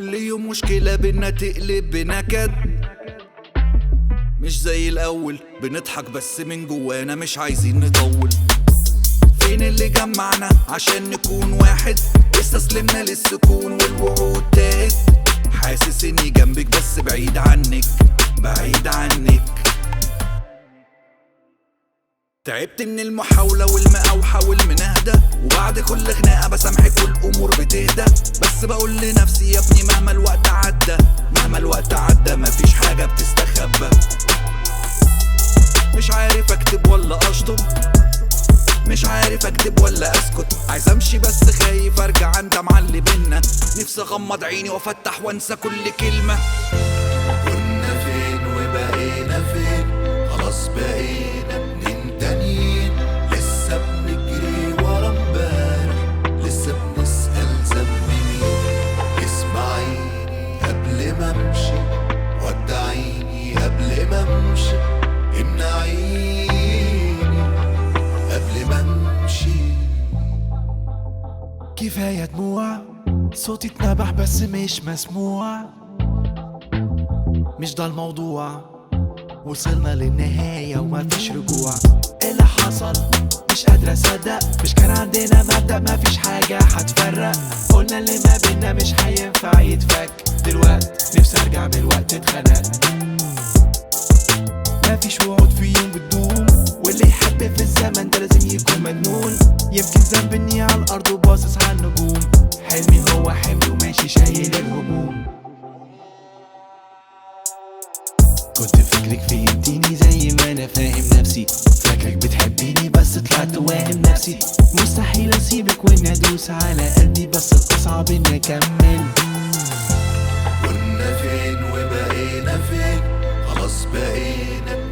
كل يوم مشكلة بينا تقلب بنكد مش زي الأول بنضحك بس من جوانا مش عايزين نطول فين اللي جمعنا عشان نكون واحد استسلمنا للسكون والوعود تاهت حاسس اني جنبك بس بعيد عنك بعيد عنك تعبت من المحاولة والمقاوحة والمناهدة وبعد كل خناقة بسامحك والأمور بتهدى بس بقول لنفسي يا ابني مهما الوقت عدى مهما الوقت عدى مفيش حاجة بتستخبى مش عارف اكتب ولا اشطب مش عارف اكتب ولا اسكت عايز امشي بس خايف ارجع اندم على اللي بينا نفسي اغمض عيني وافتح وانسى كل كلمه كنا فين وبقينا فين خلاص بقينا اتنين تانيين لسه بنجري ورا امبارح لسه بنسأل ذنب مين اسمعيني قبل ما امشي ودعيني قبل ما امشي امنعيني قبل ما امشي كفاية دموع صوتي اتنبح بس مش مسموع مش ده الموضوع وصلنا للنهاية ومفيش رجوع إيه اللي حصل مش قادر اصدق مش كان عندنا مبدأ مفيش حاجة هتفرق قلنا اللي ما بينا مش هينفع يتفك دلوقت نفسي ارجع من الوقت اتخنقت مفيش وعود في يوم بتدوم واللي يحب في الزمن ده لازم يكون مجنون يمكن ذنب اني على الارض وباصص على النجوم حلمي هو حملي وماشي شايل الهموم كنت فاكرك فهمتيني زي ما انا فاهم نفسي فاكرك بتحبيني بس طلعت واهم نفسي مستحيل اسيبك واني ادوس على قلبي بس الاصعب اني اكمل كنا فين وبقينا فين خلاص بقينا